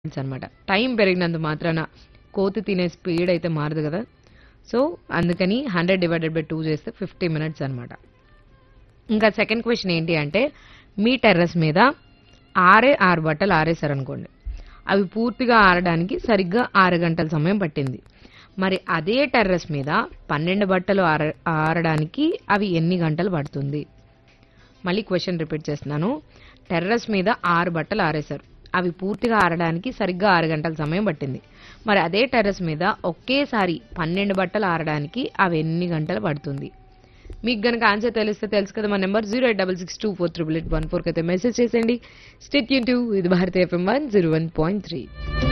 అనమాట టైం పెరిగినంత మాత్రాన కోతి తినే స్పీడ్ అయితే మారదు కదా సో అందుకని హండ్రెడ్ డివైడెడ్ బై టూ చేస్తే ఫిఫ్టీ మినిట్స్ అనమాట ఇంకా సెకండ్ క్వశ్చన్ ఏంటి అంటే మీ టెర్రస్ మీద ఆరే ఆరు బట్టలు ఆరేశారనుకోండి అవి పూర్తిగా ఆరడానికి సరిగ్గా ఆరు గంటల సమయం పట్టింది మరి అదే టెర్రస్ మీద పన్నెండు బట్టలు ఆర ఆరడానికి అవి ఎన్ని గంటలు పడుతుంది మళ్ళీ క్వశ్చన్ రిపీట్ చేస్తున్నాను టెర్రస్ మీద ఆరు బట్టలు ఆరేశారు అవి పూర్తిగా ఆరడానికి సరిగ్గా ఆరు గంటల సమయం పట్టింది మరి అదే టెర్రస్ మీద ఒకేసారి పన్నెండు బట్టలు ఆరడానికి అవి ఎన్ని గంటలు పడుతుంది మీకు గనక ఆన్సర్ తెలిస్తే తెలుసు కదా మా number zero eight double six two four triple eight one ఫోర్కి అయితే మెసేజ్ చేసేయండి స్టేట్ యూన్ టూ ఇది భారతీయ FM one zero one point three